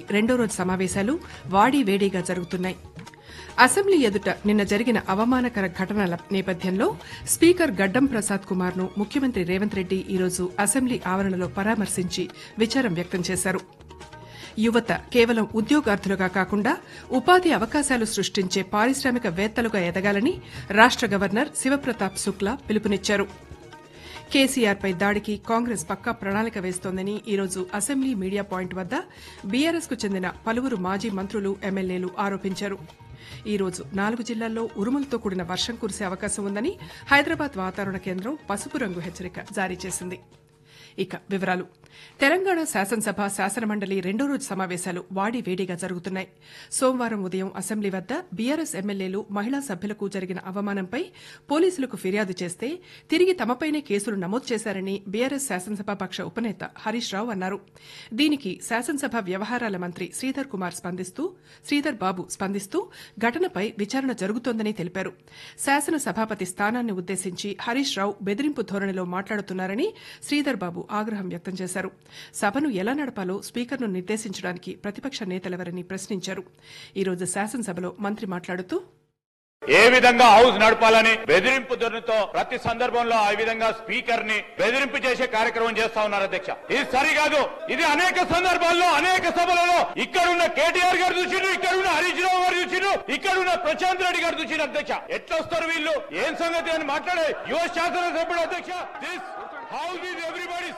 రెండో రోజు సమావేశాలు వాడి వేడిగా జరుగుతున్నాయి అసెంబ్లీ ఎదుట నిన్న జరిగిన అవమానకర ఘటనల నేపథ్యంలో స్పీకర్ గడ్డం ప్రసాద్ కుమార్ ను ముఖ్యమంత్రి రేవంత్ రెడ్డి ఈరోజు అసెంబ్లీ ఆవరణలో పరామర్శించి విచారం వ్యక్తం చేశారు యువత కేవలం ఉద్యోగార్థులుగా కాకుండా ఉపాధి అవకాశాలు సృష్టించే పారిశ్రామికవేత్తలుగా ఎదగాలని రాష్ట గవర్నర్ శివప్రతాప్ శుక్లా పిలుపునిచ్చారు కేసీఆర్ పై దాడికి కాంగ్రెస్ పక్కా ప్రణాళిక వేస్తోందని ఈరోజు అసెంబ్లీ మీడియా పాయింట్ వద్ద బీఆర్ఎస్ కు చెందిన పలువురు మాజీ మంత్రులు ఎమ్మెల్యేలు ఆరోపించారు ఈ రోజు నాలుగు జిల్లాల్లో ఉరుములతో కూడిన వర్షం కురిసే అవకాశం ఉందని హైదరాబాద్ వాతావరణ కేంద్రం పసుపు రంగు హెచ్చరిక జారీ చేసింది ఇక వివరాలు తెలంగాణ శాసనసభ శాసనమండలి రెండో రోజు సమావేశాలు వాడి వేడిగా జరుగుతున్నాయి సోమవారం ఉదయం అసెంబ్లీ వద్ద బీఆర్ఎస్ ఎమ్మెల్యేలు మహిళా సభ్యులకు జరిగిన అవమానంపై పోలీసులకు ఫిర్యాదు చేస్తే తిరిగి తమపైనే కేసులు నమోదు చేశారని బీఆర్ఎస్ శాసనసభాపక్ష ఉపనేత హరీష్ రావు అన్నారు దీనికి శాసనసభ వ్యవహారాల మంత్రి శ్రీధర్ కుమార్ స్పందిస్తూ శ్రీధర్ బాబు స్పందిస్తూ ఘటనపై విచారణ జరుగుతోందని తెలిపారు శాసన సభాపతి స్థానాన్ని ఉద్దేశించి హరీష్ రావు బెదిరింపు ధోరణిలో మాట్లాడుతున్నారని శ్రీధర్ బాబు ఆగ్రహం వ్యక్తం చేశారు సభను ఎలా నడపాలో స్పీకర్ను నిర్దేశించడానికి ప్రతిపక్ష నేతలెవరని ప్రశ్నించారు ఈ రోజు శాసనసభలో మంత్రి మాట్లాడుతూ ఏ విధంగా హౌస్ నడపాలని బెదిరింపు ధోరణితో ప్రతి సందర్భంలో ఆ విధంగా స్పీకర్ ని బెదిరింపు చేసే కార్యక్రమం చేస్తా ఉన్నారు అధ్యక్ష ఇది సరికాదు ఇది అనేక సందర్భాల్లో అనేక సభలలో ఇక్కడున్న కేటీఆర్ గారు చూసిండు ఇక్కడున్న హరీష్ రావు గారు చూసిండు ఇక్కడున్న ప్రశాంత్ రెడ్డి గారు చూసిండు అధ్యక్ష ఎట్లా వస్తారు వీళ్ళు ఏం సంగతి అని మాట్లాడే యువ శాసనసభ్యుడు అధ్యక్ష దిస్ హౌస్ ఈజ్ ఎవ్రీబడి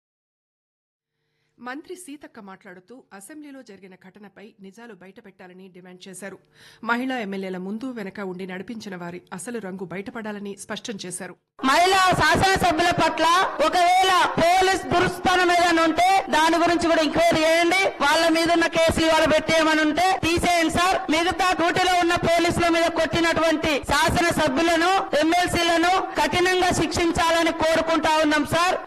మంత్రి సీతక్క మాట్లాడుతూ అసెంబ్లీలో జరిగిన ఘటనపై నిజాలు బయటపెట్టాలని డిమాండ్ చేశారు మహిళా ఎమ్మెల్యేల ముందు వెనక ఉండి నడిపించిన వారి అసలు రంగు బయటపడాలని స్పష్టం చేశారు మహిళా శాసనసభ్యుల పట్ల ఒకవేళ పోలీస్ దురుస్థానం ఏదైనా ఉంటే దాని గురించి కూడా ఎంక్వైరీ చేయండి వాళ్ళ మీద ఉన్న కేసులు ఇవాళ పెట్టేయమని ఉంటే తీసేయండి సార్ మిగతా డ్యూటీలో ఉన్న పోలీసుల మీద కొట్టినటువంటి శాసన సభ్యులను ఎమ్మెల్సీలను కఠినంగా శిక్షించాలని కోరుకుంటా ఉన్నాం సార్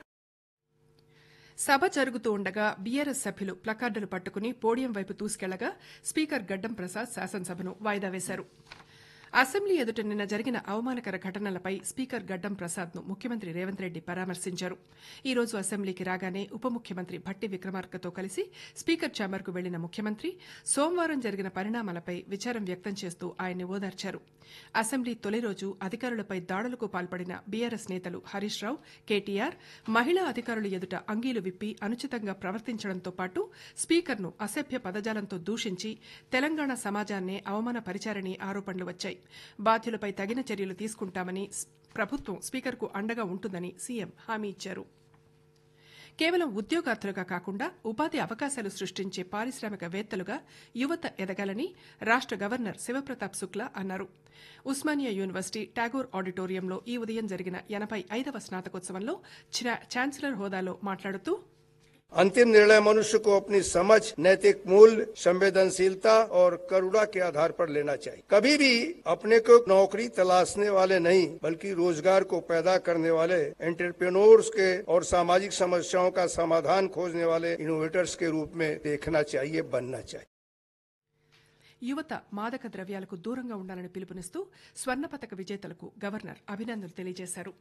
సభ జరుగుతూ ఉండగా బీఆర్ఎస్ సభ్యులు ప్లకార్డులు పట్టుకుని పోడియం వైపు దూసుకెళ్లగా స్పీకర్ గడ్డం ప్రసాద్ శాసనసభను వాయిదా వేశారు అసెంబ్లీ ఎదుట నిన్న జరిగిన అవమానకర ఘటనలపై స్పీకర్ గడ్డం ప్రసాద్ ను ముఖ్యమంత్రి రేవంత్ రెడ్డి పరామర్శించారు ఈ రోజు అసెంబ్లీకి రాగానే ఉప ముఖ్యమంత్రి భట్టి విక్రమార్కతో కలిసి స్పీకర్ ఛాంబర్కు వెళ్లిన ముఖ్యమంత్రి సోమవారం జరిగిన పరిణామాలపై విచారం వ్యక్తం చేస్తూ ఆయన్ని ఓదార్చారు అసెంబ్లీ తొలి రోజు అధికారులపై దాడులకు పాల్పడిన బీఆర్ఎస్ నేతలు హరీష్ రావు కేటీఆర్ మహిళా అధికారుల ఎదుట అంగీలు విప్పి అనుచితంగా ప్రవర్తించడంతో పాటు స్పీకర్ను అసభ్య పదజాలంతో దూషించి తెలంగాణ సమాజాన్నే అవమానపరిచారని ఆరోపణలు వచ్చాయి బాధ్యులపై తగిన చర్యలు తీసుకుంటామని స్- ప్రభుత్వం స్పీకర్కు అండగా ఉంటుందని సీఎం హామీ ఇచ్చారు కేవలం ఉద్యోగార్థులుగా కాకుండా ఉపాధి అవకాశాలు సృష్టించే పారిశ్రామికవేత్తలుగా యువత ఎదగాలని రాష్ట గవర్నర్ శివప్రతాప్ శుక్లా అన్నారు ఉస్మానియా యూనివర్సిటీ టాగోర్ ఆడిటోరియంలో ఈ ఉదయం జరిగిన ఎనభై ఐదవ స్నాతకోత్సవంలో ఛా- ఛాన్సలర్ హోదాలో మాట్లాడుతూ अंतिम निर्णय मनुष्य को अपनी समझ नैतिक मूल्य संवेदनशीलता और करुणा के आधार पर लेना चाहिए कभी भी अपने को नौकरी तलाशने वाले नहीं बल्कि रोजगार को पैदा करने वाले एंटरप्रेन्योर्स के और सामाजिक समस्याओं का समाधान खोजने वाले इनोवेटर्स के रूप में देखना चाहिए बनना चाहिए యువత మాదక ద్రవ్యాలకు దూరంగా ఉండాలని పిలుపునిస్తూ స్వర్ణ పతక విజేతలకు గవర్నర్ అభినందనలు తెలియజేశారు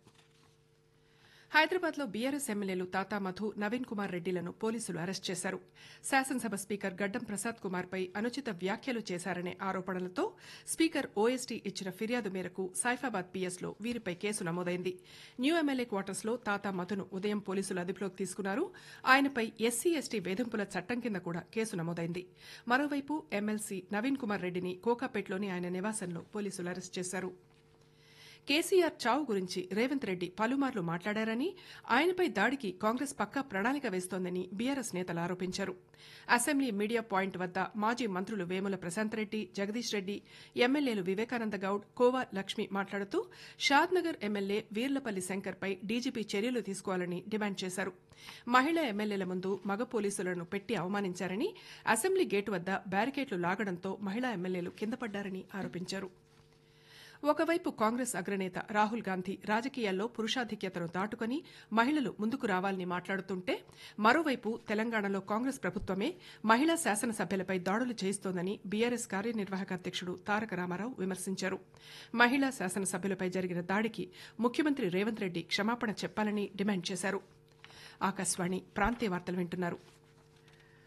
హైదరాబాద్లో బీఆర్ఎస్ ఎమ్మెల్యేలు తాతా మధు నవీన్ కుమార్ రెడ్డిలను పోలీసులు అరెస్ట్ చేశారు శాసనసభ స్పీకర్ గడ్డం ప్రసాద్ కుమార్ పై అనుచిత వ్యాఖ్యలు చేశారనే ఆరోపణలతో స్పీకర్ ఓఎస్టీ ఇచ్చిన ఫిర్యాదు మేరకు సైఫాబాద్ పీఎస్లో వీరిపై కేసు నమోదైంది న్యూ ఎమ్మెల్యే క్వార్టర్స్లో తాతా మధును ఉదయం పోలీసులు అదుపులోకి తీసుకున్నారు ఆయనపై ఎస్సీ ఎస్టీ వేధింపుల చట్టం కింద కూడా కేసు నమోదైంది మరోవైపు ఎమ్మెల్సీ నవీన్ కుమార్ రెడ్డిని కోకాపేట్లోని ఆయన నివాసంలో పోలీసులు అరెస్ట్ చేశారు కేసీఆర్ చావు గురించి రేవంత్ రెడ్డి పలుమార్లు మాట్లాడారని ఆయనపై దాడికి కాంగ్రెస్ పక్కా ప్రణాళిక వేస్తోందని బీఆర్ఎస్ నేతలు ఆరోపించారు అసెంబ్లీ మీడియా పాయింట్ వద్ద మాజీ మంత్రులు వేముల ప్రశాంత్ రెడ్డి జగదీష్ రెడ్డి ఎమ్మెల్యేలు వివేకానంద గౌడ్ కోవా లక్ష్మి మాట్లాడుతూ షాద్నగర్ ఎమ్మెల్యే వీర్లపల్లి శంకర్పై డీజీపీ చర్యలు తీసుకోవాలని డిమాండ్ చేశారు మహిళా ఎమ్మెల్యేల ముందు మగ పోలీసులను పెట్టి అవమానించారని అసెంబ్లీ గేటు వద్ద బ్యారికేడ్లు లాగడంతో మహిళా ఎమ్మెల్యేలు కిందపడ్డారని ఆరోపించారు ఒకవైపు కాంగ్రెస్ అగ్రనేత రాహుల్ గాంధీ రాజకీయాల్లో పురుషాధిక్యతను దాటుకుని మహిళలు ముందుకు రావాలని మాట్లాడుతుంటే మరోవైపు తెలంగాణలో కాంగ్రెస్ ప్రభుత్వమే మహిళా శాసనసభ్యులపై దాడులు చేయిస్తోందని బీఆర్ఎస్ కార్యనిర్వాహక అధ్యక్షుడు తారక రామారావు విమర్శించారు మహిళా శాసనసభ్యులపై జరిగిన దాడికి ముఖ్యమంత్రి రేవంత్ రెడ్డి క్షమాపణ చెప్పాలని డిమాండ్ చేశారు ఆకాశవాణి ప్రాంతీయ వార్తలు వింటున్నారు